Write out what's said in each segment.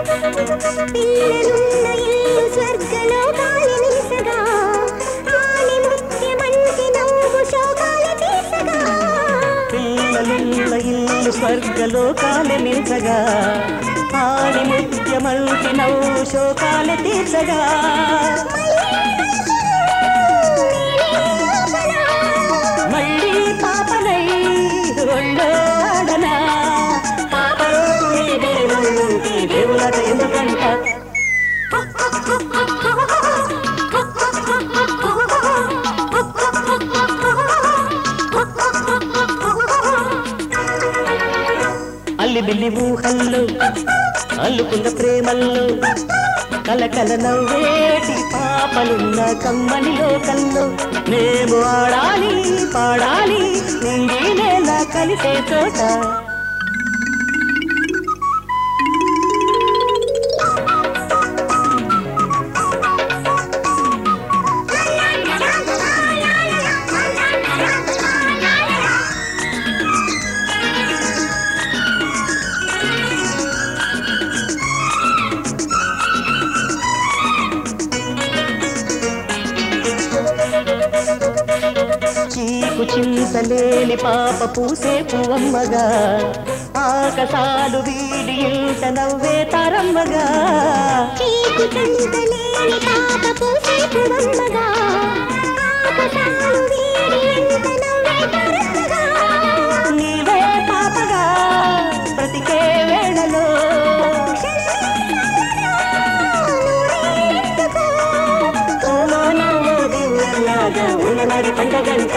పిల్లలున్న ఇల్లు స్వర్గలోకాలు నిలిసగా ఆని ముత్యమంటి నవ్వు శోకాలు తీసగా పిల్లలున్న ఇల్లు స్వర్గలోకాలు మించగా ఆడి ముత్యమంటి నవ్వు శోకాలు తీర్చగా మళ్ళీ పాపనై ఒళ్ళోడనా పాపలో నీ దేవుళ్ళుంటే దేవులట ఎందుకంట అల్లి బిల్లి ఊహల్లో అల్లుకున్న ప్రేమల్లో కలకల నవ్వేటి పాపలున్న కమ్మని లోకంలో మేము ఆడాలి పాడాలి నింగి నేల కలిసే చోట చీకు చింతలేని పాప పూసే పువ్వమ్మగా ఆకసాలు వీడి ఇంట నవ్వే తారమ్మగా చీకు చింతలేని పాప పూసే పువ్వమ్మగా ఆకాశాలు వీడి ఎంత నవ్వే తరగగా నీవే పాపగా బ్రతికే వేళలో ఓలో నవ్వు దివ్యలాగా ఉన్నది పండగంట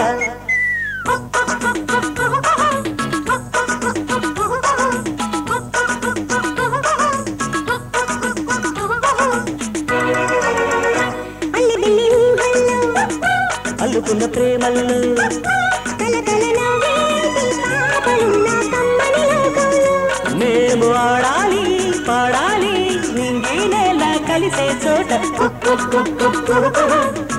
అల్లి బిల్లి ఊహల్లో అల్లుకున్న ప్రేమల్లో కలకల నవ్వేటి పాపలున్న కమ్మని లోకంలో మేము ఆడాలి పాడాలి నింగి నేల కలిసే చోట